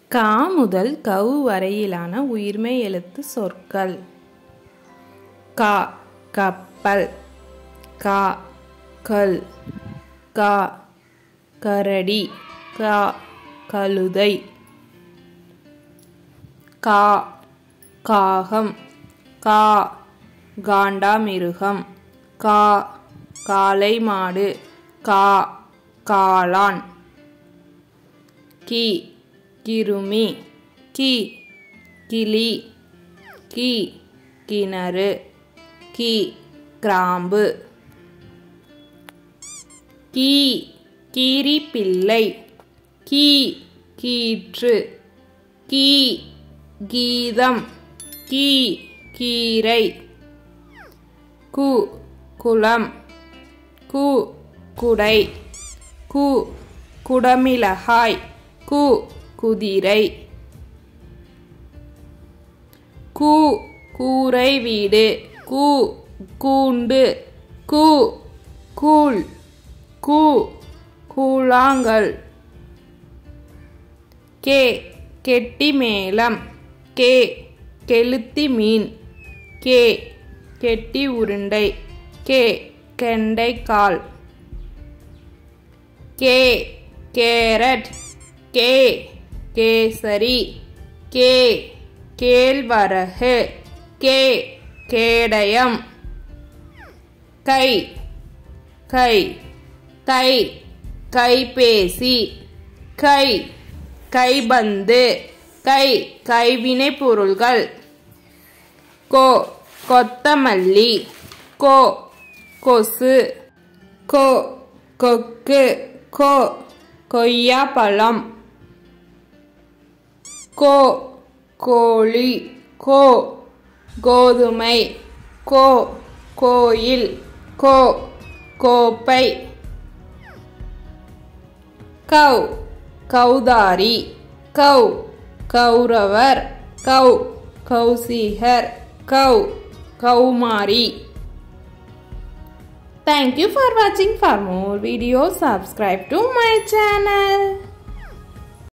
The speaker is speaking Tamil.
கா முதல் கவு வரையிலான உயிர்மெய் எழுத்து சொற்கள் கா கப்பல் கா கல் கா கரடி கா கழுதை கா காகம் கா காண்டாமிருகம் கா காளை மாடு கா காளான் கி கிருமி கி கிளி கி கிணறு கி கிராம்பு கீ கீரி பிள்ளை கீ கீற்று கீ கீதம் கீ கீரை கு குளம் கு குடை கு குடமிளகாய் கு குதிரை கு கூரை வீடு கு கூண்டு கு கூழ் கு கூழாங்கல் கே கெட்டி மேளம் கே கெளுத்தி மீன் கே கெட்டி உருண்டை கே கெண்டைக்கால் கே கேரட் கே கேசரி கே கேழ்வரகு கே கேடயம் கை கை தை கைபேசி கை கைபந்து கை கைவினைப் பொருள்கள் கோ கொத்தமல்லி கோ கொசு கோ கொக்கு கோ கொய்யாப்பழம் கோ கோழி கோ கோதுமை கோ கோயில் கோ கோப்பை கௌ கௌதாரி கௌ கௌரவர் கௌ கௌசிகர் கௌ Kaumari Thank you for watching. For more videos, subscribe to my channel.